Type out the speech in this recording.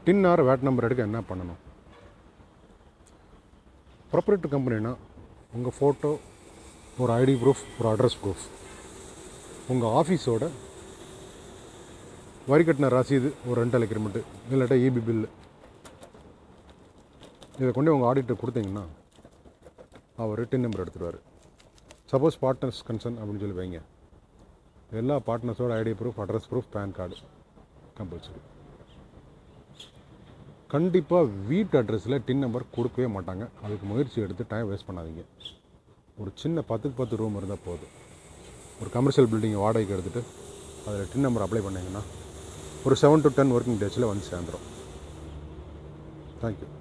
டின் R wired number எடுக்க என்ன பண்ணணும் ப்ராப்பரேட்டர் கம்பெனினா உங்கள் ஃபோட்டோ ஒரு ஐடி ப்ரூஃப் ஒரு அட்ரஸ் ப்ரூஃப் உங்கள் ஆஃபீஸோட வரி கட்டின ரசீது ஒரு ரெண்டல் அக்ரிமெண்ட்டு இல்லாட்டா இபி பில்லு இதை கொண்டு உங்கள் ஆடிட்டர் கொடுத்தீங்கன்னா அவர் டின் நம்பர் எடுத்துருவார் சப்போஸ் பார்ட்னர்ஸ் கன்சர்ன் அப்படின்னு சொல்லி வைங்க எல்லா பார்ட்னர்ஸோட ID proof address proof PAN card compulsory கண்டிப்பாக வீட்டு அட்ரஸில் டின் நம்பர் கொடுக்கவே மாட்டாங்க அதுக்கு முயற்சி எடுத்து டைம் வேஸ்ட் பண்ணாதீங்க ஒரு சின்ன பத்துக்கு பத்து ரூம் இருந்தால் போதும் ஒரு கமர்ஷியல் பில்டிங்கை வாடகைக்கு எடுத்துகிட்டு அதில் டின் நம்பர் அப்ளை பண்ணிங்கன்னா ஒரு செவன் டு டென் ஒர்க்கிங் டேஸில் வந்து சேர்ந்துடும் தேங்க்யூ